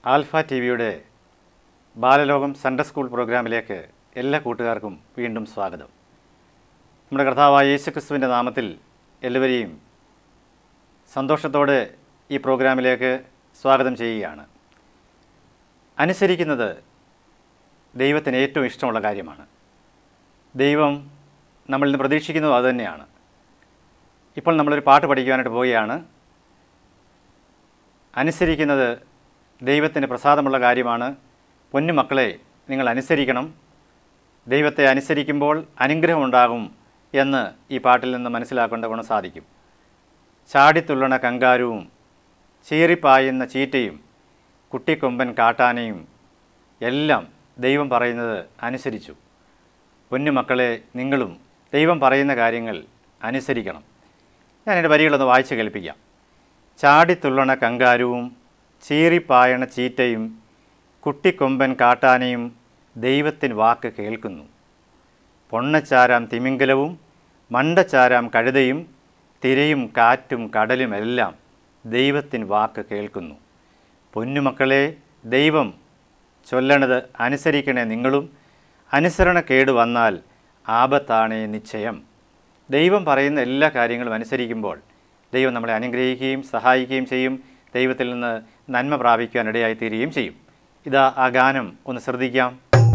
alpha T വിയുടെ ബാലലോകം Sunday school പ്രോഗ്രാമിലേക്ക് എല്ലാ കൂട്ടുകാർക്കും വീണ്ടും സ്വാഗതം നമ്മുടെ കർത്താവായ യേശുക്രിസ്തുവിൻ്റെ നാമത്തിൽ എല്ലാവരെയും സന്തോഷത്തോടെ ഈ പ്രോഗ്രാമിലേക്ക് സ്വാഗതം ചെയ്യുകയാണ് അനുസരിക്കുന്നത് ദൈവത്തിന് ഏറ്റവും ഇഷ്ടമുള്ള കാര്യമാണ് ദൈവം നമ്മളിൽ നിന്ന് പ്രതീക്ഷിക്കുന്നതും അതുതന്നെയാണ് ഇപ്പോൾ നമ്മളൊരു പാട്ട് പഠിക്കുവാനായിട്ട് പോവുകയാണ് അനുസരിക്കുന്നത് ദൈവത്തിന് പ്രസാദമുള്ള കാര്യമാണ് പൊന്നുമക്കളെ നിങ്ങൾ അനുസരിക്കണം ദൈവത്തെ അനുസരിക്കുമ്പോൾ അനുഗ്രഹമുണ്ടാകും എന്ന് ഈ പാട്ടിൽ നിന്ന് മനസ്സിലാക്കേണ്ട ഗുണം സാധിക്കും ചാടിത്തുള്ളണ കങ്കാരുവും ചീറിപ്പായുന്ന ചീറ്റയും കുട്ടിക്കൊമ്പൻ കാട്ടാനയും എല്ലാം ദൈവം പറയുന്നത് അനുസരിച്ചു പൊന്നുമക്കളെ നിങ്ങളും ദൈവം പറയുന്ന കാര്യങ്ങൾ അനുസരിക്കണം ഞാൻ എൻ്റെ വരികളൊന്ന് വായിച്ച് കേൾപ്പിക്കാം ചാടിത്തുള്ളണ കങ്കാരുവും ചീറിപ്പായണ ചീറ്റയും കുട്ടിക്കൊമ്പൻ കാട്ടാനയും ദൈവത്തിൻ വാക്ക് കേൾക്കുന്നു പൊണ്ണച്ചാരാം തിമിംഗലവും മണ്ടച്ചാരാം കഴുതയും തിരയും കാറ്റും കടലുമെല്ലാം ദൈവത്തിൻ വാക്ക് കേൾക്കുന്നു പൊന്നുമക്കളെ ദൈവം ചൊല്ലണത് അനുസരിക്കണേ നിങ്ങളും അനുസരണക്കേട് വന്നാൽ ആപത്താണേ നിശ്ചയം ദൈവം പറയുന്ന എല്ലാ കാര്യങ്ങളും അനുസരിക്കുമ്പോൾ ദൈവം നമ്മളെ അനുഗ്രഹിക്കുകയും സഹായിക്കുകയും ചെയ്യും ദൈവത്തിൽ നിന്ന് നന്മ പ്രാപിക്കുവാൻ ഇടയായി തീരുകയും ചെയ്യും ഇതാ ആ ഗാനം ഒന്ന് ശ്രദ്ധിക്കാം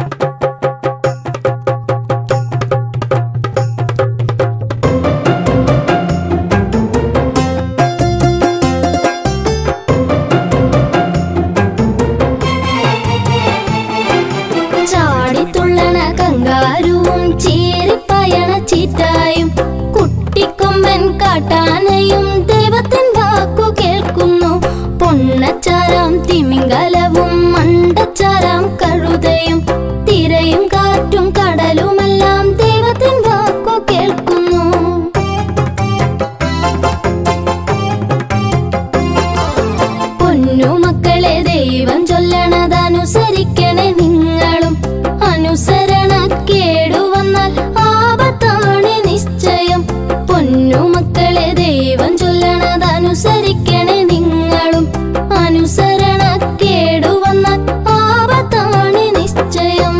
ചാടിത്തുള്ളണ കങ്കാരുവും ചീറിപ്പയണ ചീറ്റായും കുട്ടിക്കൊമ്പൻ കാട്ടാനയും ദൈവത്തിൻ വാക്കു കേൾക്കുന്നു പൊണ്ണച്ചാരാം തിമിംഗലവും മണ്ടച്ചാരാം കഴുതയും തിരയും കാറ്റും കടലുമെല്ലാം ദൈവത്തിൻ വാക്കു കേൾക്കുന്നു പൊന്നുമക്കളെ ദൈവം ചൊല്ലണതനുസരിക്കണേ നിങ്ങളും അനുസരണ കേടുവന്നാൽ ആപത്താണ് നിശ്ചയം പൊന്നുമക്കളെ ദൈവം ചൊല്ലണതനുസരിക്കണേ നിങ്ങളും അനുസരണ കേടുവന്നാൽ ആപത്താണ് നിശ്ചയം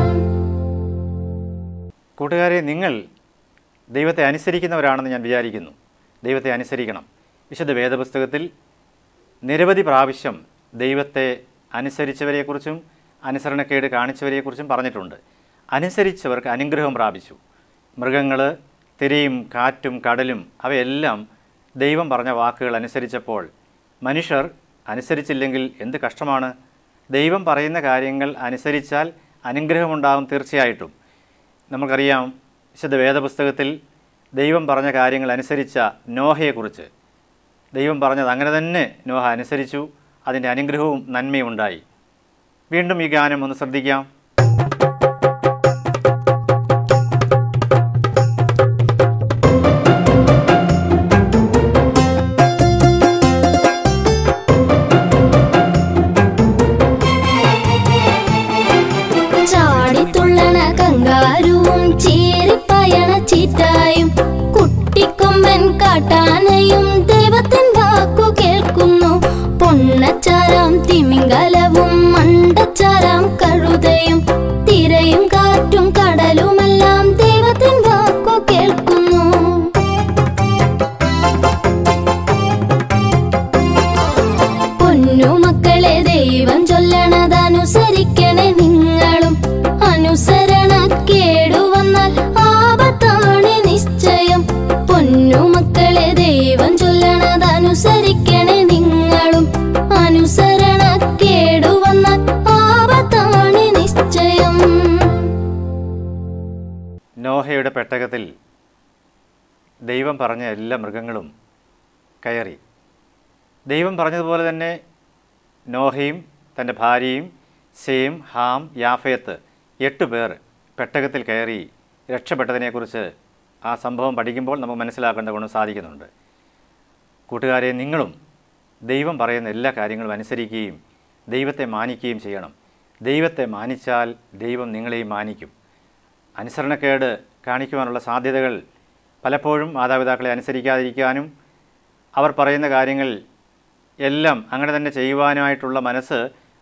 കൂട്ടുകാരെ നിങ്ങൾ ദൈവത്തെ അനുസരിക്കുന്നവരാണെന്ന് ഞാൻ വിചാരിക്കുന്നു ദൈവത്തെ അനുസരിക്കണം വിശുദ്ധ വേദപുസ്തകത്തിൽ നിരവധി പ്രാവശ്യം ദൈവത്തെ അനുസരിച്ചവരെക്കുറിച്ചും അനുസരണക്കേട് കാണിച്ചവരെക്കുറിച്ചും പറഞ്ഞിട്ടുണ്ട് അനുസരിച്ചവർക്ക് അനുഗ്രഹം പ്രാപിച്ചു മൃഗങ്ങൾ തിരയും കാറ്റും കടലും അവയെല്ലാം ദൈവം പറഞ്ഞ വാക്കുകൾ അനുസരിച്ചപ്പോൾ മനുഷ്യർ അനുസരിച്ചില്ലെങ്കിൽ എന്ത് കഷ്ടമാണ് ദൈവം പറയുന്ന കാര്യങ്ങൾ അനുസരിച്ചാൽ അനുഗ്രഹമുണ്ടാകും തീർച്ചയായിട്ടും നമുക്കറിയാം വിശുദ്ധ വേദപുസ്തകത്തിൽ ദൈവം പറഞ്ഞ കാര്യങ്ങൾ അനുസരിച്ച നോഹയെക്കുറിച്ച് ദൈവം പറഞ്ഞത് അങ്ങനെ തന്നെ നോഹ അനുസരിച്ചു അതിൻ്റെ അനുഗ്രഹവും നന്മയും ഉണ്ടായി വീണ്ടും ഈ ഗാനം ഒന്ന് ശ്രദ്ധിക്കാം ചാടിത്തുള്ളണ കങ്കാരുവും ചീറിപ്പയണ ചീറ്റായും കുട്ടിക്കൊമ്പൻ കാട്ടാനയും ദൈവത്തിൻ വാക്കു കേൾക്കുന്നു പൊണ്ണച്ചാരാം തിമിംഗലവും മണ്ടച്ചാരാം കഴുതയും തിരയും കാറ്റും കടലുമെല്ലാം ദൈവത്തിൻ വാക്കു കേൾക്കുന്നു പൊന്നുമക്കളെ ദൈവം ചൊല്ലണതനുസരിക്കണേ നിങ്ങളും അനുസരണ കേടുവന്നാൽ ആപത്താണ് നിശ്ചയം പൊന്നുമക്കളെ ദൈവം ചൊല്ലണതനുസരിക്കണേ നിങ്ങളും അനുസരണ കേടുവന്നാൽ ആപത്താണ് നിശ്ചയം നോഹയുടെ പെട്ടകത്തിൽ ദൈവം പറഞ്ഞ എല്ലാ മൃഗങ്ങളും കയറി ദൈവം പറഞ്ഞതുപോലെ തന്നെ നോഹയും തൻ്റെ ഭാര്യയും സേം ഹാം യാഫയത്ത് എട്ട് പേർ പെട്ടകത്തിൽ കയറി രക്ഷപ്പെട്ടതിനെക്കുറിച്ച് ആ സംഭവം പഠിക്കുമ്പോൾ നമുക്ക് മനസ്സിലാക്കേണ്ട ഗുണം സാധിക്കുന്നുണ്ട് കൂട്ടുകാരെ നിങ്ങളും ദൈവം പറയുന്ന എല്ലാ കാര്യങ്ങളും അനുസരിക്കുകയും ദൈവത്തെ മാനിക്കുകയും ചെയ്യണം ദൈവത്തെ മാനിച്ചാൽ ദൈവം നിങ്ങളെയും മാനിക്കും അനുസരണക്കേട് കാണിക്കുവാനുള്ള സാധ്യതകൾ പലപ്പോഴും മാതാപിതാക്കളെ അനുസരിക്കാതിരിക്കാനും അവർ പറയുന്ന കാര്യങ്ങൾ എല്ലാം അങ്ങനെ തന്നെ ചെയ്യുവാനുമായിട്ടുള്ള മനസ്സ്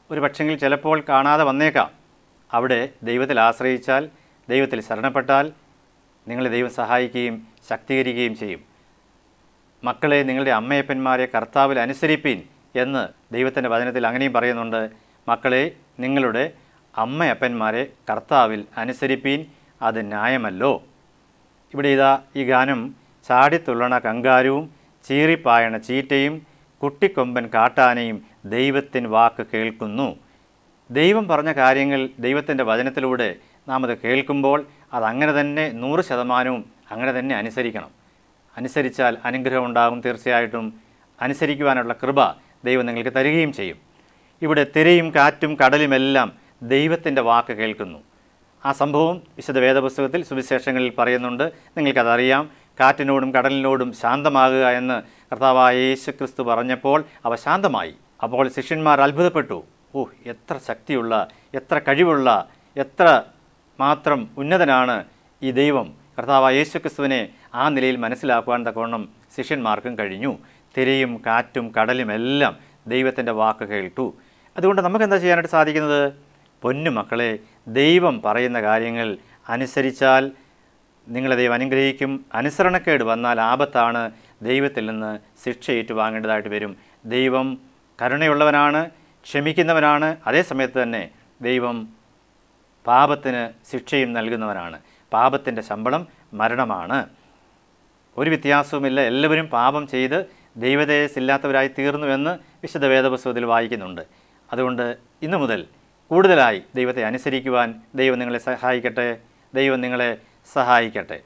ഒരു പക്ഷെങ്കിൽ ചിലപ്പോൾ കാണാതെ വന്നേക്കാം അവിടെ ദൈവത്തിൽ ആശ്രയിച്ചാൽ ദൈവത്തിൽ ശരണപ്പെട്ടാൽ നിങ്ങളെ ദൈവം സഹായിക്കുകയും ശക്തീകരിക്കുകയും ചെയ്യും മക്കളെ നിങ്ങളുടെ അമ്മയപ്പന്മാരെ കർത്താവിൽ അനുസരിപ്പീൻ എന്ന് ദൈവത്തിൻ്റെ വചനത്തിൽ അങ്ങനെയും പറയുന്നുണ്ട് മക്കളെ നിങ്ങളുടെ അമ്മയപ്പന്മാരെ കർത്താവിൽ അനുസരിപ്പീൻ അത് ന്യായമല്ലോ ഇവിടെ ഇതാ ഈ ഗാനം ചാടിത്തുള്ളണ കങ്കാരുവും ചീറിപ്പായണ ചീറ്റയും കുട്ടിക്കൊമ്പൻ കാട്ടാനയും ദൈവത്തിൻ വാക്ക് കേൾക്കുന്നു ദൈവം പറഞ്ഞ കാര്യങ്ങൾ ദൈവത്തിൻ്റെ വചനത്തിലൂടെ നാം അത് കേൾക്കുമ്പോൾ അത് അങ്ങനെ തന്നെ നൂറ് ശതമാനവും അങ്ങനെ തന്നെ അനുസരിക്കണം അനുസരിച്ചാൽ അനുഗ്രഹം ഉണ്ടാകും തീർച്ചയായിട്ടും അനുസരിക്കുവാനുള്ള കൃപ ദൈവം നിങ്ങൾക്ക് തരികയും ചെയ്യും ഇവിടെ തിരയും കാറ്റും കടലുമെല്ലാം ദൈവത്തിൻ്റെ വാക്ക് കേൾക്കുന്നു ആ സംഭവം വിശുദ്ധ വേദപുസ്തകത്തിൽ സുവിശേഷങ്ങളിൽ പറയുന്നുണ്ട് നിങ്ങൾക്കതറിയാം കാറ്റിനോടും കടലിനോടും ശാന്തമാകുക എന്ന് കർത്താവായ യേശു ക്രിസ്തു പറഞ്ഞപ്പോൾ അവ ശാന്തമായി അപ്പോൾ ശിഷ്യന്മാർ അത്ഭുതപ്പെട്ടു ഓ എത്ര ശക്തിയുള്ള എത്ര കഴിവുള്ള എത്ര മാത്രം ഉന്നതനാണ് ഈ ദൈവം കർത്താവായ യേശു ക്രിസ്തുവിനെ ആ നിലയിൽ മനസ്സിലാക്കുവാൻ തക്കവണ്ണം ശിഷ്യന്മാർക്കും കഴിഞ്ഞു തിരയും കാറ്റും കടലും എല്ലാം ദൈവത്തിൻ്റെ വാക്ക് കേട്ടു അതുകൊണ്ട് നമുക്ക് എന്താ ചെയ്യാനായിട്ട് സാധിക്കുന്നത് പൊന്നു മക്കളെ ദൈവം പറയുന്ന കാര്യങ്ങൾ അനുസരിച്ചാൽ നിങ്ങളെ ദൈവം അനുഗ്രഹിക്കും അനുസരണക്കേട് വന്നാൽ ആപത്താണ് ദൈവത്തിൽ നിന്ന് ശിക്ഷ ഏറ്റുവാങ്ങേണ്ടതായിട്ട് വരും ദൈവം കരുണയുള്ളവനാണ് ക്ഷമിക്കുന്നവനാണ് അതേ സമയത്ത് തന്നെ ദൈവം പാപത്തിന് ശിക്ഷയും നൽകുന്നവനാണ് പാപത്തിൻ്റെ ശമ്പളം മരണമാണ് ഒരു വ്യത്യാസവുമില്ല എല്ലാവരും പാപം ചെയ്ത് ദൈവതേജസ്സില്ലാത്തവരായി തീർന്നുവെന്ന് വിശുദ്ധ വേദപുസ്തകത്തിൽ വായിക്കുന്നുണ്ട് അതുകൊണ്ട് ഇന്നു മുതൽ കൂടുതലായി ദൈവത്തെ അനുസരിക്കുവാൻ ദൈവം നിങ്ങളെ സഹായിക്കട്ടെ ദൈവം നിങ്ങളെ സഹായിക്കട്ടെ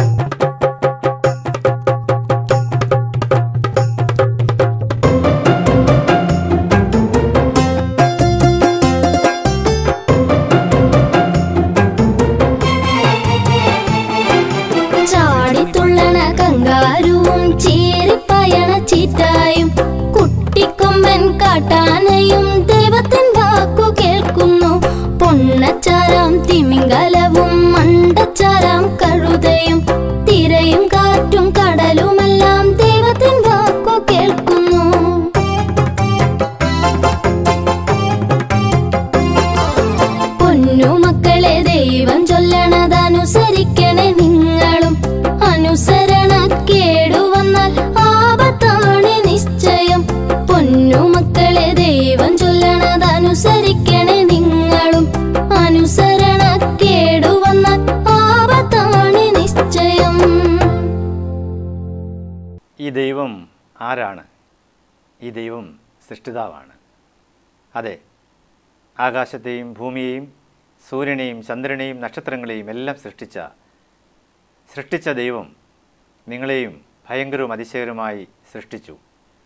ചാടിത്തുള്ളണ കങ്കാരുവും ചീറിപ്പയണ ചീറ്റായും കുട്ടിക്കൊമ്പൻ കാട്ടാനയും ദൈവത്തിൻ വാക്കു കേൾക്കുന്നു പൊണ്ണച്ചാരാം തിമിംഗലവും മണ്ടച്ചാരാം കഴുതയും തിരയും കാറ്റും കടലുമെല്ലാം ദൈവത്തിൻ വാക്കു കേൾക്കുന്നു പൊന്നു മക്കളെ ദൈവം ചൊല്ലണതനുസരിക്കണേ നിങ്ങളും അനുസരണ കേടുവന്നാൽ ആപത്താണ് നിശ്ചയം പൊന്നു മക്കളെ ദൈവം ചൊല്ലണതനുസരിക്കണേ നിങ്ങളും അനുസരണ കേടുവന്നാൽ ആപത്താണ് നിശ്ചയം ഈ ദൈവം ആരാണ് ഈ ദൈവം സൃഷ്ടിതാവാണ് അതെ ആകാശത്തെയും ഭൂമിയെയും സൂര്യനെയും ചന്ദ്രനെയും നക്ഷത്രങ്ങളെയും എല്ലാം സൃഷ്ടിച്ച സൃഷ്ടിച്ച ദൈവം നിങ്ങളെയും ഭയങ്കരവും അതിശയകരമായി സൃഷ്ടിച്ചു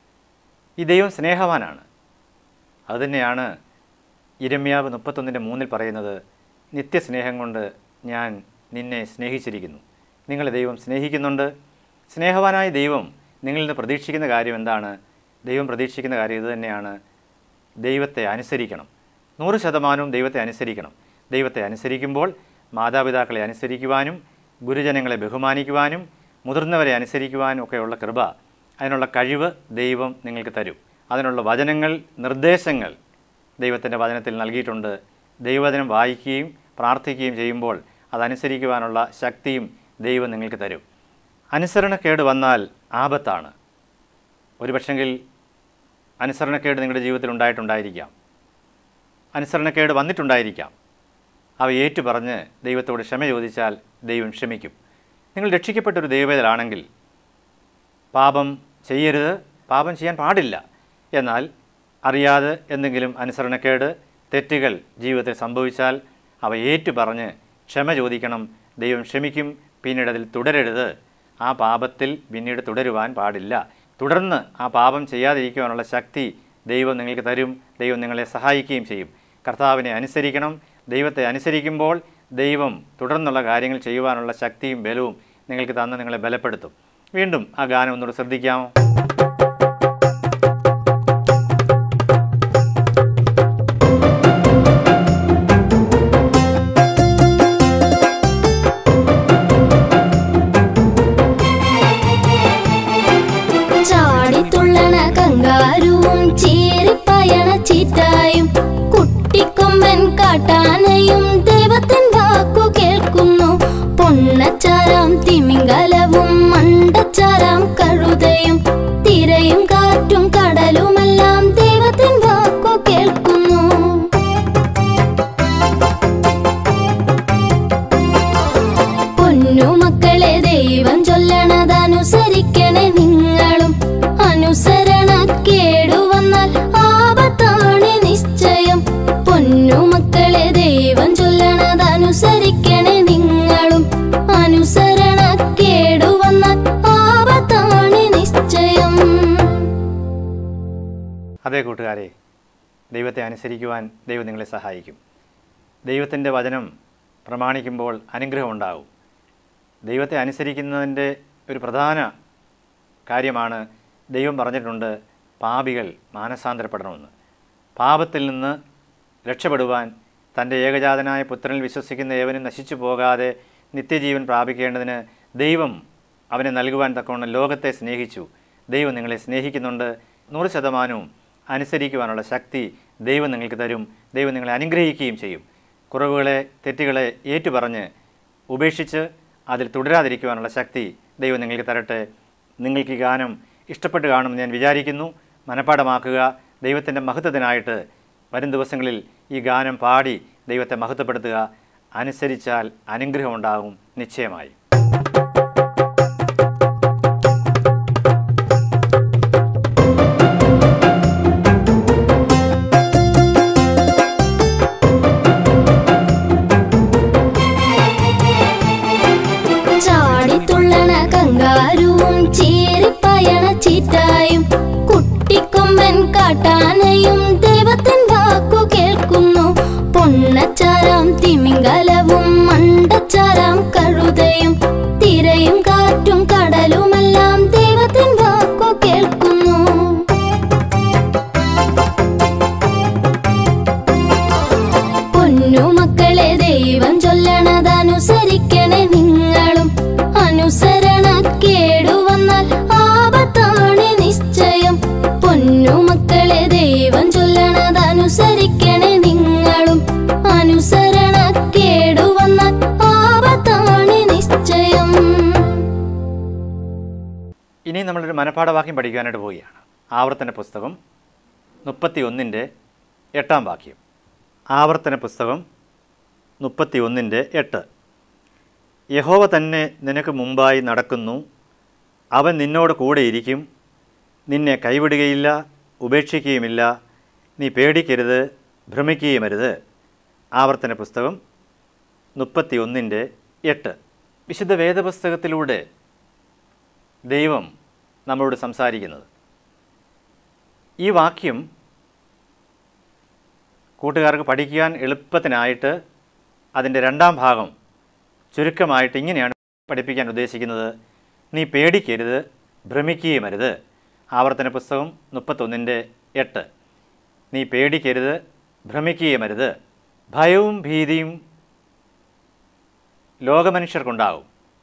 ഈ ദൈവം സ്നേഹവാനാണ് അതുതന്നെയാണ് ഇരമ്യാവ് മുപ്പത്തൊന്നിൻ്റെ മൂന്നിൽ പറയുന്നത് നിത്യസ്നേഹം കൊണ്ട് ഞാൻ നിന്നെ സ്നേഹിച്ചിരിക്കുന്നു നിങ്ങളെ ദൈവം സ്നേഹിക്കുന്നുണ്ട് സ്നേഹവാനായ ദൈവം നിങ്ങളിൽ നിന്ന് പ്രതീക്ഷിക്കുന്ന കാര്യം എന്താണ് ദൈവം പ്രതീക്ഷിക്കുന്ന കാര്യം ഇതുതന്നെയാണ് ദൈവത്തെ അനുസരിക്കണം നൂറ് ശതമാനവും ദൈവത്തെ അനുസരിക്കണം ദൈവത്തെ അനുസരിക്കുമ്പോൾ മാതാപിതാക്കളെ അനുസരിക്കുവാനും ഗുരുജനങ്ങളെ ബഹുമാനിക്കുവാനും മുതിർന്നവരെ അനുസരിക്കുവാനും ഒക്കെയുള്ള കൃപ അതിനുള്ള കഴിവ് ദൈവം നിങ്ങൾക്ക് തരും അതിനുള്ള വചനങ്ങൾ നിർദ്ദേശങ്ങൾ ദൈവത്തിൻ്റെ വചനത്തിൽ നൽകിയിട്ടുണ്ട് ദൈവവചനം വായിക്കുകയും പ്രാർത്ഥിക്കുകയും ചെയ്യുമ്പോൾ അതനുസരിക്കുവാനുള്ള ശക്തിയും ദൈവം നിങ്ങൾക്ക് തരും അനുസരണക്കേട് വന്നാൽ ആപത്താണ് ഒരുപക്ഷെങ്കിൽ അനുസരണക്കേട് നിങ്ങളുടെ ജീവിതത്തിൽ ഉണ്ടായിട്ടുണ്ടായിരിക്കാം അനുസരണക്കേട് വന്നിട്ടുണ്ടായിരിക്കാം അവ ഏറ്റു പറഞ്ഞ് ദൈവത്തോട് ക്ഷമ ചോദിച്ചാൽ ദൈവം ക്ഷമിക്കും നിങ്ങൾ രക്ഷിക്കപ്പെട്ടൊരു ദൈവവേദലാണെങ്കിൽ പാപം ചെയ്യരുത് പാപം ചെയ്യാൻ പാടില്ല എന്നാൽ അറിയാതെ എന്തെങ്കിലും അനുസരണക്കേട് തെറ്റുകൾ ജീവിതത്തിൽ സംഭവിച്ചാൽ അവ ഏറ്റു പറഞ്ഞ് ക്ഷമ ചോദിക്കണം ദൈവം ക്ഷമിക്കും പിന്നീട് അതിൽ തുടരരുത് ആ പാപത്തിൽ പിന്നീട് തുടരുവാൻ പാടില്ല തുടർന്ന് ആ പാപം ചെയ്യാതിരിക്കുവാനുള്ള ശക്തി ദൈവം നിങ്ങൾക്ക് തരും ദൈവം നിങ്ങളെ സഹായിക്കുകയും ചെയ്യും കർത്താവിനെ അനുസരിക്കണം ദൈവത്തെ അനുസരിക്കുമ്പോൾ ദൈവം തുടർന്നുള്ള കാര്യങ്ങൾ ചെയ്യുവാനുള്ള ശക്തിയും ബലവും നിങ്ങൾക്ക് തന്ന് നിങ്ങളെ ബലപ്പെടുത്തും വീണ്ടും ആ ഗാനം ഒന്നുകൂടെ ശ്രദ്ധിക്കാമോ ചാടിത്തുള്ളണ കങ്കാരുവും ചീറിപ്പയണ ചീറ്റായും അതെ കൂട്ടുകാരെ ദൈവത്തെ അനുസരിക്കുവാൻ ദൈവം നിങ്ങളെ സഹായിക്കും ദൈവത്തിൻ്റെ വചനം പ്രമാണിക്കുമ്പോൾ അനുഗ്രഹം ഉണ്ടാകും ദൈവത്തെ അനുസരിക്കുന്നതിൻ്റെ ഒരു പ്രധാന കാര്യമാണ് ദൈവം പറഞ്ഞിട്ടുണ്ട് പാപികൾ മാനസാന്തരപ്പെടണമെന്ന് പാപത്തിൽ നിന്ന് രക്ഷപ്പെടുവാൻ തൻ്റെ ഏകജാതനായ പുത്രനിൽ വിശ്വസിക്കുന്ന ഏവനും നശിച്ചു പോകാതെ നിത്യജീവൻ പ്രാപിക്കേണ്ടതിന് ദൈവം അവനെ നൽകുവാൻ തക്കവണ്ണം ലോകത്തെ സ്നേഹിച്ചു ദൈവം നിങ്ങളെ സ്നേഹിക്കുന്നുണ്ട് നൂറ് ശതമാനവും അനുസരിക്കുവാനുള്ള ശക്തി ദൈവം നിങ്ങൾക്ക് തരും ദൈവം നിങ്ങളെ അനുഗ്രഹിക്കുകയും ചെയ്യും കുറവുകളെ തെറ്റുകളെ ഏറ്റുപറഞ്ഞ് ഉപേക്ഷിച്ച് അതിൽ തുടരാതിരിക്കുവാനുള്ള ശക്തി ദൈവം നിങ്ങൾക്ക് തരട്ടെ നിങ്ങൾക്ക് ഈ ഗാനം ഇഷ്ടപ്പെട്ട് കാണുമെന്ന് ഞാൻ വിചാരിക്കുന്നു മനഃപ്പാടമാക്കുക ദൈവത്തിൻ്റെ മഹത്വത്തിനായിട്ട് വരും ദിവസങ്ങളിൽ ഈ ഗാനം പാടി ദൈവത്തെ മഹത്വപ്പെടുത്തുക അനുസരിച്ചാൽ അനുഗ്രഹം ഉണ്ടാകും നിശ്ചയമായി ചാടിത്തുള്ളണ കങ്കാരുവും ചീറിപ്പയണ ചീറ്റായും കുട്ടിക്കൊമ്പൻ കാട്ടാനയും ദൈവത്തിൻ വാക്കു കേൾക്കുന്നു പൊണ്ണച്ചാരാം തിമിംഗലവും മണ്ടച്ചാരാം കഴുതയും തിരയും കാറ്റും കടലുമെല്ലാം ദൈവത്തിൻ വാക്കു കേൾക്കുന്നു പൊന്നുമക്കളെ ദൈവം ചൊല്ലണതനുസരിക്കണേ നിങ്ങളും അനുസരണ കേടുവന്നാൽ ആപത്താണ് നിശ്ചയം പൊന്നുമക്കളെ ദൈവം ചൊല്ലണതനുസരിക്കണേ നിങ്ങളും അനുസരണ കേടുവന്നാൽ ആപത്താണ് നിശ്ചയം ഇനി നമ്മളൊരു മനഃപ്പാഠവാക്യം പഠിക്കാനായിട്ട് പോവുകയാണ് ആവർത്തന പുസ്തകം മുപ്പത്തി ഒന്നിൻ്റെ എട്ടാം വാക്യം ആവർത്തന പുസ്തകം മുപ്പത്തി ഒന്നിൻ്റെ എട്ട് യഹോവ തന്നെ നിനക്ക് മുമ്പായി നടക്കുന്നു അവൻ നിന്നോട് കൂടെയിരിക്കും നിന്നെ കൈവിടുകയില്ല ഉപേക്ഷിക്കുകയുമില്ല നീ പേടിക്കരുത് ഭ്രമിക്കുകയുമരുത് ആവർത്തന പുസ്തകം മുപ്പത്തി ഒന്നിൻ്റെ എട്ട് വിശുദ്ധ വേദപുസ്തകത്തിലൂടെ ദൈവം നമ്മളോട് സംസാരിക്കുന്നത് ഈ വാക്യം കൂട്ടുകാർക്ക് പഠിക്കാൻ എളുപ്പത്തിനായിട്ട് അതിൻ്റെ രണ്ടാം ഭാഗം ചുരുക്കമായിട്ട് ഇങ്ങനെയാണ് പഠിപ്പിക്കാൻ ഉദ്ദേശിക്കുന്നത് നീ പേടിക്കരുത് ഭ്രമിക്കുകയുമരുത് ആവർത്തന പുസ്തകം മുപ്പത്തൊന്നിൻ്റെ എട്ട് നീ പേടിക്കരുത് ഭ്രമിക്കുകയുമരുത് ഭയവും ഭീതിയും ലോകമനുഷ്യർക്കുണ്ടാകും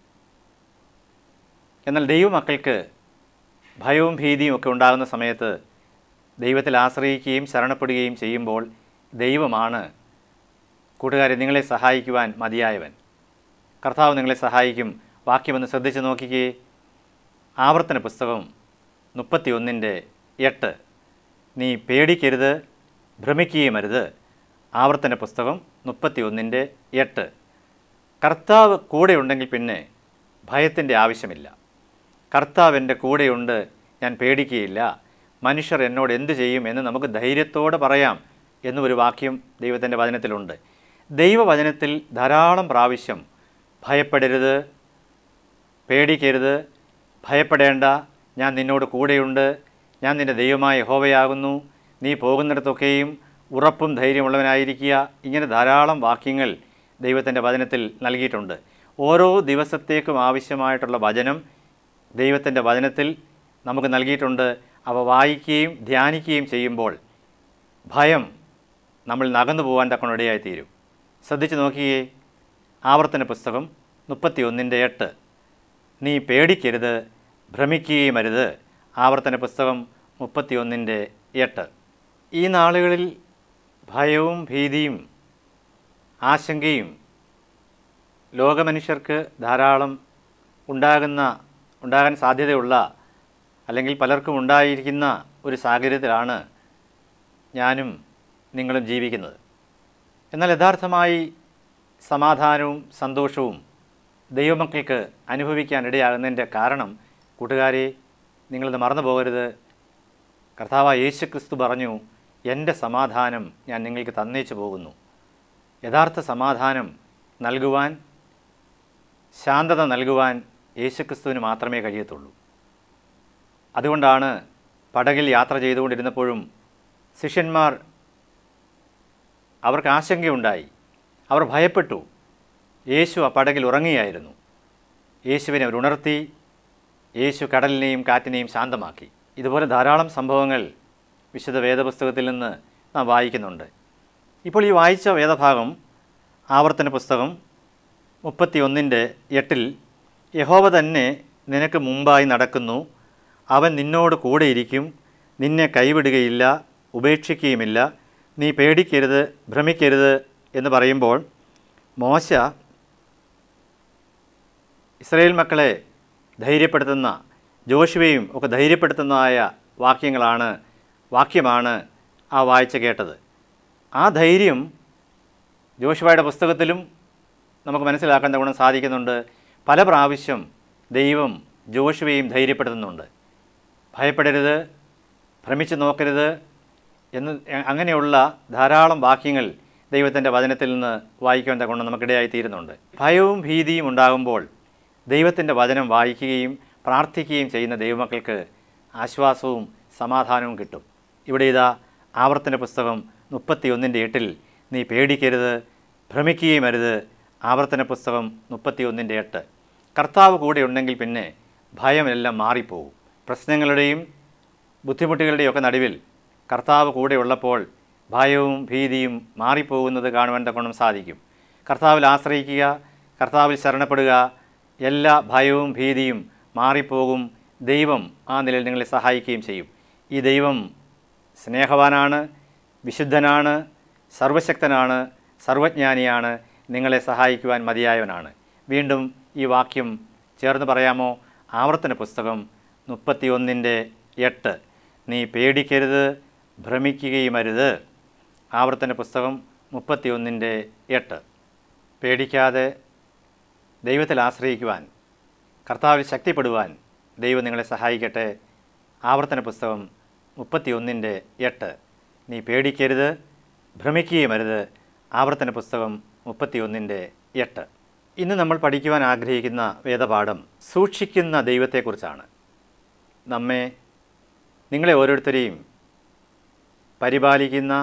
എന്നാൽ ദൈവമക്കൾക്ക് ഭയവും ഭീതിയും ഒക്കെ ഉണ്ടാകുന്ന സമയത്ത് ദൈവത്തിൽ ആശ്രയിക്കുകയും ശരണപ്പെടുകയും ചെയ്യുമ്പോൾ ദൈവമാണ് കൂട്ടുകാരെ നിങ്ങളെ സഹായിക്കുവാൻ മതിയായവൻ കർത്താവ് നിങ്ങളെ സഹായിക്കും വാക്യമൊന്ന് ശ്രദ്ധിച്ച് നോക്കിക്കേ ആവർത്തന പുസ്തകം മുപ്പത്തി ഒന്നിൻ്റെ എട്ട് നീ പേടിക്കരുത് ഭ്രമിക്കുകയുമരുത് ആവർത്തന പുസ്തകം മുപ്പത്തി ഒന്നിൻ്റെ എട്ട് കർത്താവ് കൂടെയുണ്ടെങ്കിൽ പിന്നെ ഭയത്തിൻ്റെ ആവശ്യമില്ല കർത്താവ് എൻ്റെ കൂടെയുണ്ട് ഞാൻ പേടിക്കുകയില്ല മനുഷ്യർ എന്നോട് എന്തു ചെയ്യും എന്ന് നമുക്ക് ധൈര്യത്തോടെ പറയാം എന്നൊരു വാക്യം ദൈവത്തിൻ്റെ വചനത്തിലുണ്ട് ദൈവവചനത്തിൽ ധാരാളം പ്രാവശ്യം ഭയപ്പെടരുത് പേടിക്കരുത് ഭയപ്പെടേണ്ട ഞാൻ നിന്നോട് കൂടെയുണ്ട് ഞാൻ നിൻ്റെ ദൈവമായ യഹോവയാകുന്നു നീ പോകുന്നിടത്തൊക്കെയും ഉറപ്പും ധൈര്യമുള്ളവനായിരിക്കുക ഇങ്ങനെ ധാരാളം വാക്യങ്ങൾ ദൈവത്തിൻ്റെ വചനത്തിൽ നൽകിയിട്ടുണ്ട് ഓരോ ദിവസത്തേക്കും ആവശ്യമായിട്ടുള്ള വചനം ദൈവത്തിൻ്റെ വചനത്തിൽ നമുക്ക് നൽകിയിട്ടുണ്ട് അവ വായിക്കുകയും ധ്യാനിക്കുകയും ചെയ്യുമ്പോൾ ഭയം നമ്മൾ നകന്നു പോകാൻ തക്കണിടയായി തീരും ശ്രദ്ധിച്ചു നോക്കിയേ ആവർത്തന പുസ്തകം മുപ്പത്തി ഒന്നിൻ്റെ എട്ട് നീ പേടിക്കരുത് ഭ്രമിക്കുകയും അരുത് ആവർത്തന പുസ്തകം മുപ്പത്തി ഒന്നിൻ്റെ എട്ട് ഈ നാളുകളിൽ ഭയവും ഭീതിയും ആശങ്കയും ലോകമനുഷ്യർക്ക് ധാരാളം ഉണ്ടാകുന്ന ഉണ്ടാകാൻ സാധ്യതയുള്ള അല്ലെങ്കിൽ പലർക്കും ഉണ്ടായിരിക്കുന്ന ഒരു സാഹചര്യത്തിലാണ് ഞാനും നിങ്ങളും ജീവിക്കുന്നത് എന്നാൽ യഥാർത്ഥമായി സമാധാനവും സന്തോഷവും ദൈവമക്കൾക്ക് അനുഭവിക്കാൻ ഇടയാകുന്നതിൻ്റെ കാരണം കൂട്ടുകാരെ നിങ്ങളിത് മറന്നു പോകരുത് കർത്താവ് യേശു ക്രിസ്തു പറഞ്ഞു എൻ്റെ സമാധാനം ഞാൻ നിങ്ങൾക്ക് തന്നേച്ചു പോകുന്നു യഥാർത്ഥ സമാധാനം നൽകുവാൻ ശാന്തത നൽകുവാൻ യേശുക്രിസ്തുവിന് മാത്രമേ കഴിയത്തുള്ളൂ അതുകൊണ്ടാണ് പടകിൽ യാത്ര ചെയ്തുകൊണ്ടിരുന്നപ്പോഴും ശിഷ്യന്മാർ അവർക്ക് ആശങ്കയുണ്ടായി അവർ ഭയപ്പെട്ടു യേശു ആ പടകിൽ ഉറങ്ങിയായിരുന്നു യേശുവിനെ അവർ ഉണർത്തി യേശു കടലിനെയും കാറ്റിനെയും ശാന്തമാക്കി ഇതുപോലെ ധാരാളം സംഭവങ്ങൾ വിശുദ്ധ വേദപുസ്തകത്തിൽ നിന്ന് നാം വായിക്കുന്നുണ്ട് ഇപ്പോൾ ഈ വായിച്ച വേദഭാഗം ആവർത്തന പുസ്തകം മുപ്പത്തി ഒന്നിൻ്റെ എട്ടിൽ യഹോവ തന്നെ നിനക്ക് മുമ്പായി നടക്കുന്നു അവൻ നിന്നോട് കൂടെയിരിക്കും നിന്നെ കൈവിടുകയില്ല ഉപേക്ഷിക്കുകയുമില്ല നീ പേടിക്കരുത് ഭ്രമിക്കരുത് എന്ന് പറയുമ്പോൾ മോശ ഇസ്രയേൽ മക്കളെ ധൈര്യപ്പെടുത്തുന്ന ജോഷുവയും ഒക്കെ ധൈര്യപ്പെടുത്തുന്നതായ വാക്യങ്ങളാണ് വാക്യമാണ് ആ വായിച്ച കേട്ടത് ആ ധൈര്യം ജോഷുവയുടെ പുസ്തകത്തിലും നമുക്ക് മനസ്സിലാക്കാൻ ഗുണം സാധിക്കുന്നുണ്ട് പല പ്രാവശ്യം ദൈവം ജോഷുവയും ധൈര്യപ്പെടുത്തുന്നുണ്ട് ഭയപ്പെടരുത് ഭ്രമിച്ചു നോക്കരുത് എന്ന് അങ്ങനെയുള്ള ധാരാളം വാക്യങ്ങൾ ദൈവത്തിൻ്റെ വചനത്തിൽ നിന്ന് വായിക്കാൻ ഗുണം നമുക്കിടയായി തീരുന്നുണ്ട് ഭയവും ഭീതിയും ഉണ്ടാകുമ്പോൾ ദൈവത്തിൻ്റെ വചനം വായിക്കുകയും പ്രാർത്ഥിക്കുകയും ചെയ്യുന്ന ദൈവമക്കൾക്ക് ആശ്വാസവും സമാധാനവും കിട്ടും ഇവിടെ ഇതാ ആവർത്തന പുസ്തകം മുപ്പത്തി ഒന്നിൻ്റെ എട്ടിൽ നീ പേടിക്കരുത് ഭ്രമിക്കുകയും അരുത് ആവർത്തന പുസ്തകം മുപ്പത്തി ഒന്നിൻ്റെ എട്ട് കർത്താവ് കൂടെ ഉണ്ടെങ്കിൽ പിന്നെ ഭയമെല്ലാം മാറിപ്പോകും പ്രശ്നങ്ങളുടെയും ബുദ്ധിമുട്ടുകളുടെയും ഒക്കെ നടുവിൽ കർത്താവ് കൂടെ ഉള്ളപ്പോൾ ഭയവും ഭീതിയും മാറിപ്പോകുന്നത് കാണുവാൻ തക്കണം സാധിക്കും കർത്താവിൽ ആശ്രയിക്കുക കർത്താവിൽ ശരണപ്പെടുക എല്ലാ ഭയവും ഭീതിയും മാറിപ്പോകും ദൈവം ആ നിലയിൽ നിങ്ങളെ സഹായിക്കുകയും ചെയ്യും ഈ ദൈവം സ്നേഹവാനാണ് വിശുദ്ധനാണ് സർവശക്തനാണ് സർവജ്ഞാനിയാണ് നിങ്ങളെ സഹായിക്കുവാൻ മതിയായവനാണ് വീണ്ടും ഈ വാക്യം ചേർന്ന് പറയാമോ ആവർത്തന പുസ്തകം മുപ്പത്തിയൊന്നിൻ്റെ എട്ട് നീ പേടിക്കരുത് ഭ്രമിക്കുകയുമരുത് ആവർത്തന പുസ്തകം മുപ്പത്തിയൊന്നിൻ്റെ എട്ട് പേടിക്കാതെ ദൈവത്തിൽ ആശ്രയിക്കുവാൻ കർത്താവിൽ ശക്തിപ്പെടുവാൻ ദൈവം നിങ്ങളെ സഹായിക്കട്ടെ ആവർത്തന പുസ്തകം മുപ്പത്തിയൊന്നിൻ്റെ എട്ട് നീ പേടിക്കരുത് ഭ്രമിക്കുകയുമരുത് ആവർത്തന പുസ്തകം മുപ്പത്തിയൊന്നിൻ്റെ എട്ട് ഇന്ന് നമ്മൾ പഠിക്കുവാൻ ആഗ്രഹിക്കുന്ന വേദപാഠം സൂക്ഷിക്കുന്ന ദൈവത്തെക്കുറിച്ചാണ് നമ്മെ നിങ്ങളെ ഓരോരുത്തരെയും പരിപാലിക്കുന്ന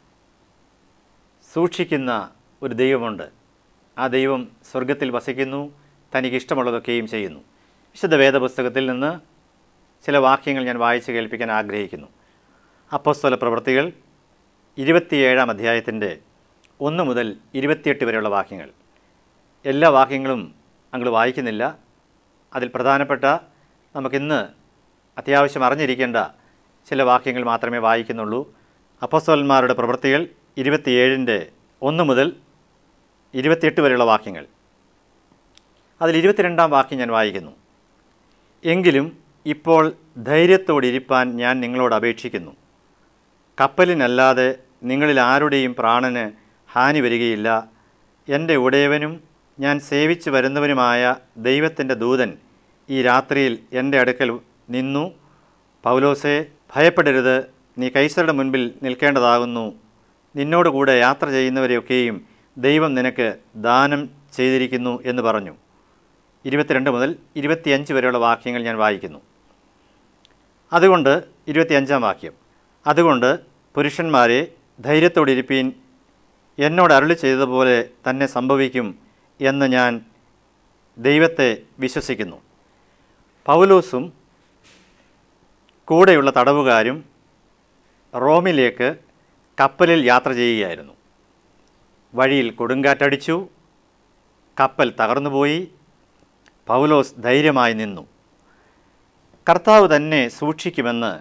സൂക്ഷിക്കുന്ന ഒരു ദൈവമുണ്ട് ആ ദൈവം സ്വർഗത്തിൽ വസിക്കുന്നു തനിക്ക് ഇഷ്ടമുള്ളതൊക്കെയും ചെയ്യുന്നു വിശുദ്ധ വേദപുസ്തകത്തിൽ നിന്ന് ചില വാക്യങ്ങൾ ഞാൻ വായിച്ച് കേൾപ്പിക്കാൻ ആഗ്രഹിക്കുന്നു അപ്പോസ്തല പ്രവൃത്തികൾ ഇരുപത്തിയേഴാം അധ്യായത്തിൻ്റെ ഒന്ന് മുതൽ ഇരുപത്തിയെട്ട് വരെയുള്ള വാക്യങ്ങൾ എല്ലാ വാക്യങ്ങളും ഞങ്ങൾ വായിക്കുന്നില്ല അതിൽ പ്രധാനപ്പെട്ട നമുക്കിന്ന് അത്യാവശ്യം അറിഞ്ഞിരിക്കേണ്ട ചില വാക്യങ്ങൾ മാത്രമേ വായിക്കുന്നുള്ളൂ അപ്പോസ്തലന്മാരുടെ പ്രവൃത്തികൾ ഇരുപത്തിയേഴിൻ്റെ ഒന്ന് മുതൽ ഇരുപത്തിയെട്ട് വരെയുള്ള വാക്യങ്ങൾ അതിൽ ഇരുപത്തിരണ്ടാം വാക്യം ഞാൻ വായിക്കുന്നു എങ്കിലും ഇപ്പോൾ ധൈര്യത്തോടിരിപ്പാൻ ഞാൻ നിങ്ങളോട് അപേക്ഷിക്കുന്നു കപ്പലിനല്ലാതെ നിങ്ങളിൽ ആരുടെയും പ്രാണന് ഹാനി വരികയില്ല എൻ്റെ ഉടയവനും ഞാൻ സേവിച്ചു വരുന്നവനുമായ ദൈവത്തിൻ്റെ ദൂതൻ ഈ രാത്രിയിൽ എൻ്റെ അടുക്കൽ നിന്നു പൗലോസെ ഭയപ്പെടരുത് നീ കൈസറുടെ മുൻപിൽ നിൽക്കേണ്ടതാകുന്നു നിന്നോടുകൂടെ യാത്ര ചെയ്യുന്നവരെയൊക്കെയും ദൈവം നിനക്ക് ദാനം ചെയ്തിരിക്കുന്നു എന്ന് പറഞ്ഞു ഇരുപത്തിരണ്ട് മുതൽ ഇരുപത്തിയഞ്ച് വരെയുള്ള വാക്യങ്ങൾ ഞാൻ വായിക്കുന്നു അതുകൊണ്ട് ഇരുപത്തിയഞ്ചാം വാക്യം അതുകൊണ്ട് പുരുഷന്മാരെ ധൈര്യത്തോടിരിപ്പീൻ എന്നോട് അരുളി ചെയ്തതുപോലെ തന്നെ സംഭവിക്കും എന്ന് ഞാൻ ദൈവത്തെ വിശ്വസിക്കുന്നു പൗലോസും കൂടെയുള്ള തടവുകാരും റോമിലേക്ക് കപ്പലിൽ യാത്ര ചെയ്യുകയായിരുന്നു വഴിയിൽ കൊടുങ്കാറ്റടിച്ചു കപ്പൽ തകർന്നുപോയി പൗലോസ് ധൈര്യമായി നിന്നു കർത്താവ് തന്നെ സൂക്ഷിക്കുമെന്ന്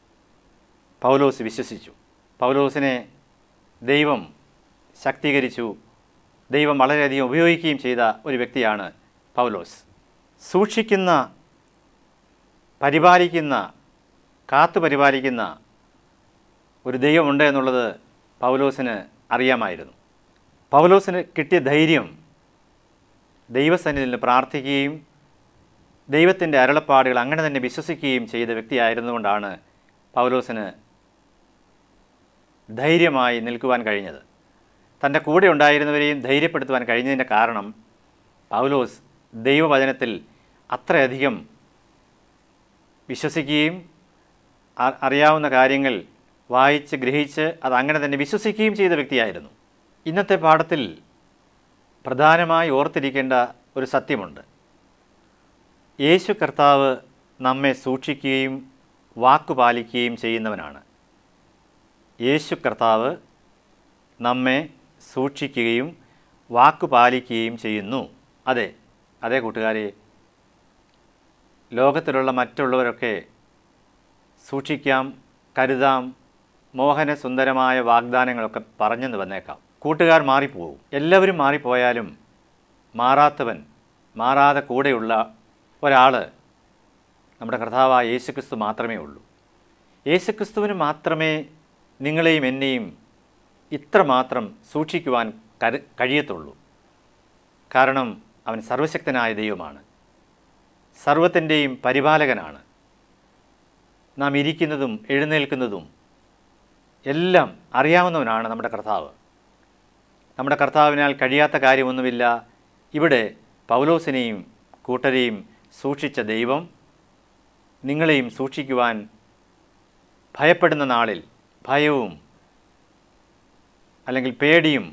പൗലോസ് വിശ്വസിച്ചു പൗലോസിനെ ദൈവം ശക്തീകരിച്ചു ദൈവം വളരെയധികം ഉപയോഗിക്കുകയും ചെയ്ത ഒരു വ്യക്തിയാണ് പൗലോസ് സൂക്ഷിക്കുന്ന പരിപാലിക്കുന്ന കാത്തു പരിപാലിക്കുന്ന ഒരു ദൈവമുണ്ട് എന്നുള്ളത് പൗലോസിന് അറിയാമായിരുന്നു പൗലോസിന് കിട്ടിയ ധൈര്യം ദൈവസന്നിധിയിൽ നിന്ന് പ്രാർത്ഥിക്കുകയും ദൈവത്തിൻ്റെ അരുളപ്പാടുകൾ അങ്ങനെ തന്നെ വിശ്വസിക്കുകയും ചെയ്ത വ്യക്തിയായിരുന്നുകൊണ്ടാണ് പൗലോസിന് ധൈര്യമായി നിൽക്കുവാൻ കഴിഞ്ഞത് തൻ്റെ കൂടെ ഉണ്ടായിരുന്നവരെയും ധൈര്യപ്പെടുത്തുവാൻ കഴിഞ്ഞതിൻ്റെ കാരണം പൗലോസ് ദൈവവചനത്തിൽ അത്രയധികം വിശ്വസിക്കുകയും അ- അറിയാവുന്ന കാര്യങ്ങൾ വായിച്ച് ഗ്രഹിച്ച് അത് അങ്ങനെ തന്നെ വിശ്വസിക്കുകയും ചെയ്ത വ്യക്തിയായിരുന്നു ഇന്നത്തെ പാഠത്തിൽ പ്രധാനമായി ഓർത്തിരിക്കേണ്ട ഒരു സത്യമുണ്ട് യേശു കർത്താവ് നമ്മെ സൂക്ഷിക്കുകയും വാക്കുപാലിക്കുകയും ചെയ്യുന്നവനാണ് യേശു കർത്താവ് നമ്മെ സൂക്ഷിക്കുകയും വാക്കുപാലിക്കുകയും ചെയ്യുന്നു അതെ അതെ കൂട്ടുകാരെ ലോകത്തിലുള്ള മറ്റുള്ളവരൊക്കെ സൂക്ഷിക്കാം കരുതാം മോഹന സുന്ദരമായ വാഗ്ദാനങ്ങളൊക്കെ പറഞ്ഞെന്ന് വന്നേക്കാം കൂട്ടുകാർ മാറിപ്പോവും എല്ലാവരും മാറിപ്പോയാലും മാറാത്തവൻ മാറാതെ കൂടെയുള്ള ഒരാൾ നമ്മുടെ കർത്താവായ യേശുക്രിസ്തു മാത്രമേ ഉള്ളൂ യേശുക്രിസ്തുവിന് മാത്രമേ നിങ്ങളെയും എന്നെയും ഇത്രമാത്രം സൂക്ഷിക്കുവാൻ കരു കഴിയത്തുള്ളൂ കാരണം അവൻ സർവശക്തനായ ദൈവമാണ് സർവത്തിൻ്റെയും പരിപാലകനാണ് നാം ഇരിക്കുന്നതും എഴുന്നേൽക്കുന്നതും എല്ലാം അറിയാവുന്നവനാണ് നമ്മുടെ കർത്താവ് നമ്മുടെ കർത്താവിനാൽ കഴിയാത്ത കാര്യമൊന്നുമില്ല ഇവിടെ പൗലോസിനെയും കൂട്ടരെയും സൂക്ഷിച്ച ദൈവം നിങ്ങളെയും സൂക്ഷിക്കുവാൻ ഭയപ്പെടുന്ന നാളിൽ ഭയവും അല്ലെങ്കിൽ പേടിയും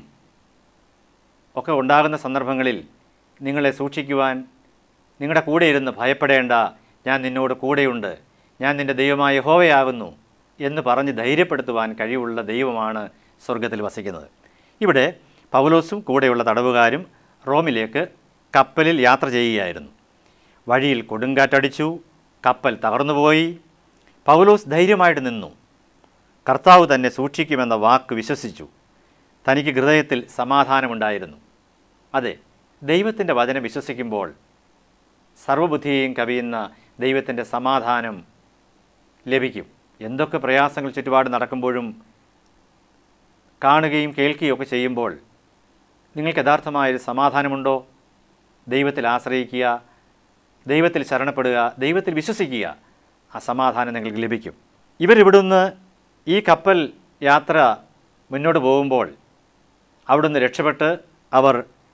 ഒക്കെ ഉണ്ടാകുന്ന സന്ദർഭങ്ങളിൽ നിങ്ങളെ സൂക്ഷിക്കുവാൻ നിങ്ങളുടെ കൂടെ ഇരുന്ന് ഭയപ്പെടേണ്ട ഞാൻ നിന്നോട് കൂടെയുണ്ട് ഞാൻ നിൻ്റെ ദൈവമായ യഹോവയാകുന്നു എന്ന് പറഞ്ഞ് ധൈര്യപ്പെടുത്തുവാൻ കഴിവുള്ള ദൈവമാണ് സ്വർഗത്തിൽ വസിക്കുന്നത് ഇവിടെ പൗലോസും കൂടെയുള്ള തടവുകാരും റോമിലേക്ക് കപ്പലിൽ യാത്ര ചെയ്യുകയായിരുന്നു വഴിയിൽ കൊടുങ്കാറ്റടിച്ചു കപ്പൽ തകർന്നുപോയി പൗലോസ് ധൈര്യമായിട്ട് നിന്നു കർത്താവ് തന്നെ സൂക്ഷിക്കുമെന്ന വാക്ക് വിശ്വസിച്ചു തനിക്ക് ഹൃദയത്തിൽ സമാധാനമുണ്ടായിരുന്നു അതെ ദൈവത്തിൻ്റെ വചനം വിശ്വസിക്കുമ്പോൾ സർവബുദ്ധിയെയും കവിയുന്ന ദൈവത്തിൻ്റെ സമാധാനം ലഭിക്കും എന്തൊക്കെ പ്രയാസങ്ങൾ ചുറ്റുപാട് നടക്കുമ്പോഴും കാണുകയും കേൾക്കുകയും ഒക്കെ ചെയ്യുമ്പോൾ നിങ്ങൾക്ക് യഥാർത്ഥമായൊരു സമാധാനമുണ്ടോ ദൈവത്തിൽ ആശ്രയിക്കുക ദൈവത്തിൽ ശരണപ്പെടുക ദൈവത്തിൽ വിശ്വസിക്കുക ആ സമാധാനം നിങ്ങൾക്ക് ലഭിക്കും ഇവരിവിടുന്ന് ഈ കപ്പൽ യാത്ര മുന്നോട്ട് പോകുമ്പോൾ അവിടുന്ന് രക്ഷപ്പെട്ട് അവർ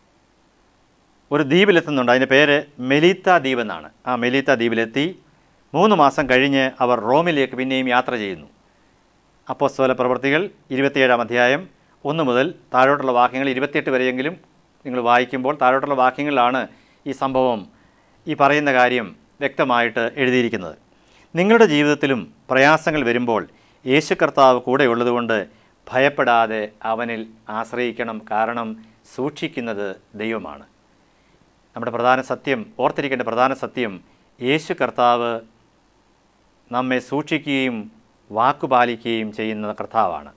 ഒരു ദ്വീപിലെത്തുന്നുണ്ട് അതിൻ്റെ പേര് മെലീത്ത ദ്വീപ് എന്നാണ് ആ മെലീത്ത ദ്വീപിലെത്തി മൂന്ന് മാസം കഴിഞ്ഞ് അവർ റോമിലേക്ക് പിന്നെയും യാത്ര ചെയ്യുന്നു അപ്പോസ്തല പ്രവർത്തികൾ ഇരുപത്തിയേഴാം അധ്യായം ഒന്ന് മുതൽ താഴോട്ടുള്ള വാക്യങ്ങൾ ഇരുപത്തിയെട്ട് വരെയെങ്കിലും നിങ്ങൾ വായിക്കുമ്പോൾ താഴോട്ടുള്ള വാക്യങ്ങളിലാണ് ഈ സംഭവം ഈ പറയുന്ന കാര്യം വ്യക്തമായിട്ട് എഴുതിയിരിക്കുന്നത് നിങ്ങളുടെ ജീവിതത്തിലും പ്രയാസങ്ങൾ വരുമ്പോൾ യേശു കർത്താവ് കൂടെ ഉള്ളതുകൊണ്ട് ഭയപ്പെടാതെ അവനിൽ ആശ്രയിക്കണം കാരണം സൂക്ഷിക്കുന്നത് ദൈവമാണ് നമ്മുടെ പ്രധാന സത്യം ഓർത്തിരിക്കേണ്ട പ്രധാന സത്യം യേശു കർത്താവ് നമ്മെ സൂക്ഷിക്കുകയും വാക്കുപാലിക്കുകയും ചെയ്യുന്ന കർത്താവാണ്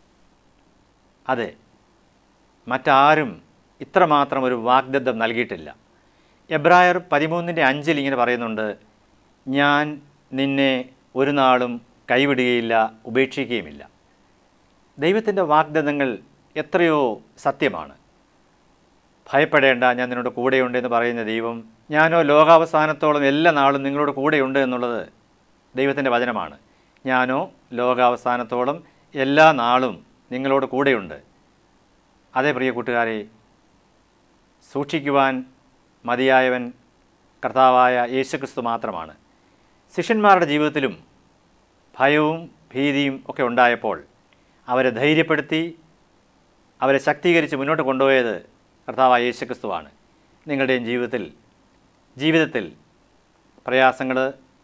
അതെ മറ്റാരും ഇത്രമാത്രം ഒരു വാഗ്ദത്തം നൽകിയിട്ടില്ല എബ്രായർ പതിമൂന്നിൻ്റെ അഞ്ചിൽ ഇങ്ങനെ പറയുന്നുണ്ട് ഞാൻ നിന്നെ ഒരു നാളും കൈവിടുകയില്ല ഉപേക്ഷിക്കുകയുമില്ല ദൈവത്തിൻ്റെ വാഗ്ദത്തങ്ങൾ എത്രയോ സത്യമാണ് ഭയപ്പെടേണ്ട ഞാൻ നിന്നോട് കൂടെയുണ്ട് എന്ന് പറയുന്ന ദൈവം ഞാനോ ലോകാവസാനത്തോളം എല്ലാ നാളും നിങ്ങളോട് കൂടെയുണ്ട് എന്നുള്ളത് ദൈവത്തിൻ്റെ വചനമാണ് ഞാനോ ലോകാവസാനത്തോളം എല്ലാ നാളും നിങ്ങളോട് കൂടെയുണ്ട് അതേ പ്രിയ കൂട്ടുകാരെ സൂക്ഷിക്കുവാൻ മതിയായവൻ കർത്താവായ യേശുക്രിസ്തു മാത്രമാണ് ശിഷ്യന്മാരുടെ ജീവിതത്തിലും ഭയവും ഭീതിയും ഒക്കെ ഉണ്ടായപ്പോൾ അവരെ ധൈര്യപ്പെടുത്തി അവരെ ശക്തീകരിച്ച് മുന്നോട്ട് കൊണ്ടുപോയത് കർത്താവായ യേശുക്രിസ്തുവാണ് നിങ്ങളുടെയും ജീവിതത്തിൽ ജീവിതത്തിൽ പ്രയാസങ്ങൾ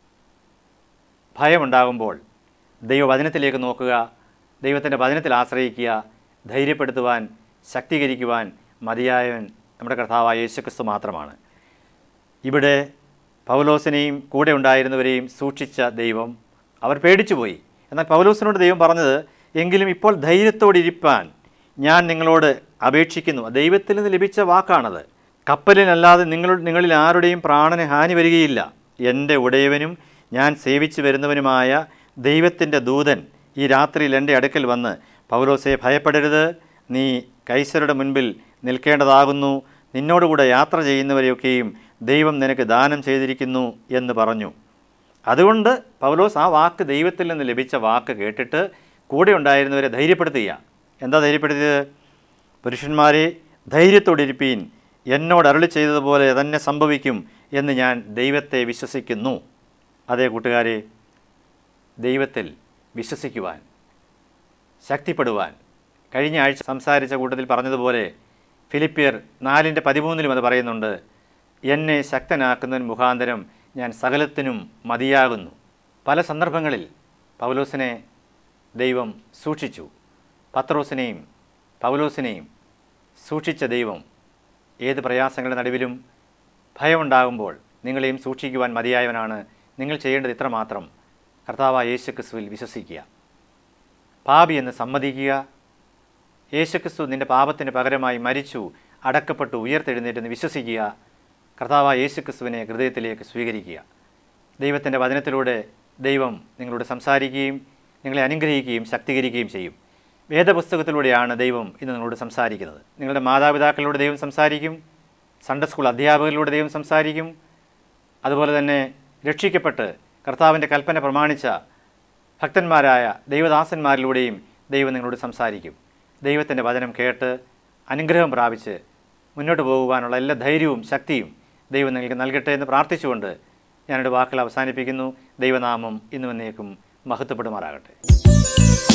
ഭയമുണ്ടാകുമ്പോൾ ദൈവവചനത്തിലേക്ക് നോക്കുക ദൈവത്തിൻ്റെ വചനത്തിൽ ആശ്രയിക്കുക ധൈര്യപ്പെടുത്തുവാൻ ശക്തീകരിക്കുവാൻ മതിയായവൻ നമ്മുടെ കർത്താവായ യേശുക്രിസ്തു മാത്രമാണ് ഇവിടെ പൗലോസിനെയും കൂടെ ഉണ്ടായിരുന്നവരെയും സൂക്ഷിച്ച ദൈവം അവർ പേടിച്ചുപോയി എന്നാൽ പൗലോസിനോട് ദൈവം പറഞ്ഞത് എങ്കിലും ഇപ്പോൾ ധൈര്യത്തോടിരിപ്പാൻ ഞാൻ നിങ്ങളോട് അപേക്ഷിക്കുന്നു ദൈവത്തിൽ നിന്ന് ലഭിച്ച വാക്കാണത് കപ്പലിനല്ലാതെ നിങ്ങൾ നിങ്ങളിൽ ആരുടെയും പ്രാണന് ഹാനി വരികയില്ല എൻ്റെ ഉടയവനും ഞാൻ സേവിച്ചു വരുന്നവനുമായ ദൈവത്തിൻ്റെ ദൂതൻ ഈ രാത്രിയിൽ എൻ്റെ അടുക്കൽ വന്ന് പൗലോസെ ഭയപ്പെടരുത് നീ കൈസരുടെ മുൻപിൽ നിൽക്കേണ്ടതാകുന്നു നിന്നോടുകൂടെ യാത്ര ചെയ്യുന്നവരെയൊക്കെയും ദൈവം നിനക്ക് ദാനം ചെയ്തിരിക്കുന്നു എന്ന് പറഞ്ഞു അതുകൊണ്ട് പൗലോസ് ആ വാക്ക് ദൈവത്തിൽ നിന്ന് ലഭിച്ച വാക്ക് കേട്ടിട്ട് കൂടെ ഉണ്ടായിരുന്നവരെ ധൈര്യപ്പെടുത്തുക എന്താ ധൈര്യപ്പെടുത്തിയത് പുരുഷന്മാരെ ധൈര്യത്തോടിരിപ്പീൻ എന്നോട് അരളി ചെയ്തതുപോലെ തന്നെ സംഭവിക്കും എന്ന് ഞാൻ ദൈവത്തെ വിശ്വസിക്കുന്നു അതേ കൂട്ടുകാരെ ദൈവത്തിൽ വിശ്വസിക്കുവാൻ ശക്തിപ്പെടുവാൻ കഴിഞ്ഞ ആഴ്ച സംസാരിച്ച കൂട്ടത്തിൽ പറഞ്ഞതുപോലെ ഫിലിപ്പിയർ നാലിൻ്റെ പതിമൂന്നിലും അത് പറയുന്നുണ്ട് എന്നെ ശക്തനാക്കുന്നതിന് മുഖാന്തരം ഞാൻ സകലത്തിനും മതിയാകുന്നു പല സന്ദർഭങ്ങളിൽ പൗലോസിനെ ദൈവം സൂക്ഷിച്ചു പത്രോസിനെയും പൗലോസിനെയും സൂക്ഷിച്ച ദൈവം ഏത് പ്രയാസങ്ങളുടെ നടുവിലും ഭയമുണ്ടാകുമ്പോൾ നിങ്ങളെയും സൂക്ഷിക്കുവാൻ മതിയായവനാണ് നിങ്ങൾ ചെയ്യേണ്ടത് ഇത്രമാത്രം കർത്താവായ യേശുക്രിസ്തുവിൽ വിശ്വസിക്കുക പാപി എന്ന് സമ്മതിക്കുക യേശുക്രിസ്തു നിന്റെ പാപത്തിന് പകരമായി മരിച്ചു അടക്കപ്പെട്ടു ഉയർത്തെഴുന്നേറ്റെന്ന് വിശ്വസിക്കുക കർത്താവായ യേശുക്രിസ്തുവിനെ ഹൃദയത്തിലേക്ക് സ്വീകരിക്കുക ദൈവത്തിൻ്റെ വചനത്തിലൂടെ ദൈവം നിങ്ങളോട് സംസാരിക്കുകയും നിങ്ങളെ അനുഗ്രഹിക്കുകയും ശക്തീകരിക്കുകയും ചെയ്യും വേദപുസ്തകത്തിലൂടെയാണ് ദൈവം ഇന്ന് നിങ്ങളോട് സംസാരിക്കുന്നത് നിങ്ങളുടെ മാതാപിതാക്കളിലൂടെ ദൈവം സംസാരിക്കും സൺഡേ സ്കൂൾ അധ്യാപകരിലൂടെ ദൈവം സംസാരിക്കും അതുപോലെ തന്നെ രക്ഷിക്കപ്പെട്ട് കർത്താവിൻ്റെ കൽപ്പന പ്രമാണിച്ച ഭക്തന്മാരായ ദൈവദാസന്മാരിലൂടെയും ദൈവം നിങ്ങളോട് സംസാരിക്കും ദൈവത്തിൻ്റെ വചനം കേട്ട് അനുഗ്രഹം പ്രാപിച്ച് മുന്നോട്ട് പോകുവാനുള്ള എല്ലാ ധൈര്യവും ശക്തിയും ദൈവം നിങ്ങൾക്ക് നൽകട്ടെ എന്ന് പ്രാർത്ഥിച്ചുകൊണ്ട് ഞാനെൻ്റെ വാക്കുകൾ അവസാനിപ്പിക്കുന്നു ദൈവനാമം ഇന്നും എന്നേക്കും മഹത്വപ്പെടുമാറാകട്ടെ